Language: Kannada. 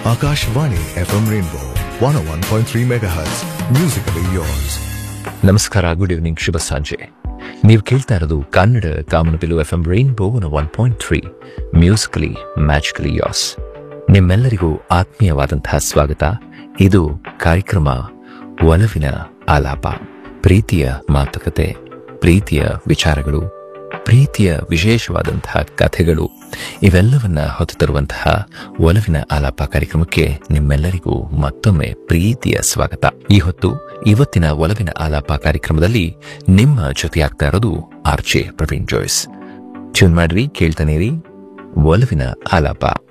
Akashvani FM Rainbow 101.3 MHz. Musically yours. ನಮಸ್ಕಾರ ಗುಡ್ ಈವ್ನಿಂಗ್ ಶುಭ ಸಂಜೆ ನೀವು ಕೇಳ್ತಾ ಇರೋದು Kannada Kamanabillu F M rainbow one point three musically magically yours ನಿಮ್ಮೆಲ್ಲರಿಗೂ ಆತ್ಮೀಯವಾದಂತಹ ಸ್ವಾಗತ ಇದು ಕಾರ್ಯಕ್ರಮ ಒಲವಿನ ಆಲಾಪ ಪ್ರೀತಿಯ ಮಾತುಕತೆ ಪ್ರೀತಿಯ ವಿಚಾರಗಳು ಪ್ರೀತಿಯ ವಿಶೇಷವಾದಂತಹ ಕಥೆಗಳು ಇವೆಲ್ಲವನ್ನ ಹೊತ್ತು ತರುವಂತಹ ಒಲವಿನ ಆಲಾಪ ಕಾರ್ಯಕ್ರಮಕ್ಕೆ ನಿಮ್ಮೆಲ್ಲರಿಗೂ ಮತ್ತೊಮ್ಮೆ ಪ್ರೀತಿಯ ಸ್ವಾಗತ ಈ ಹೊತ್ತು ಇವತ್ತಿನ ಒಲವಿನ ಆಲಾಪ ಕಾರ್ಯಕ್ರಮದಲ್ಲಿ ನಿಮ್ಮ ಜೊತೆಯಾಗ್ತಾ ಇರೋದು ಆರ್ಜೆ ಪ್ರವೀಣ್ ಜೋಯ್ಸ್ ಟ್ಯೂನ್ ಮಾಡ್ರಿ ಕೇಳ್ತಾನೇರಿ ಒಲವಿನ ಆಲಾಪ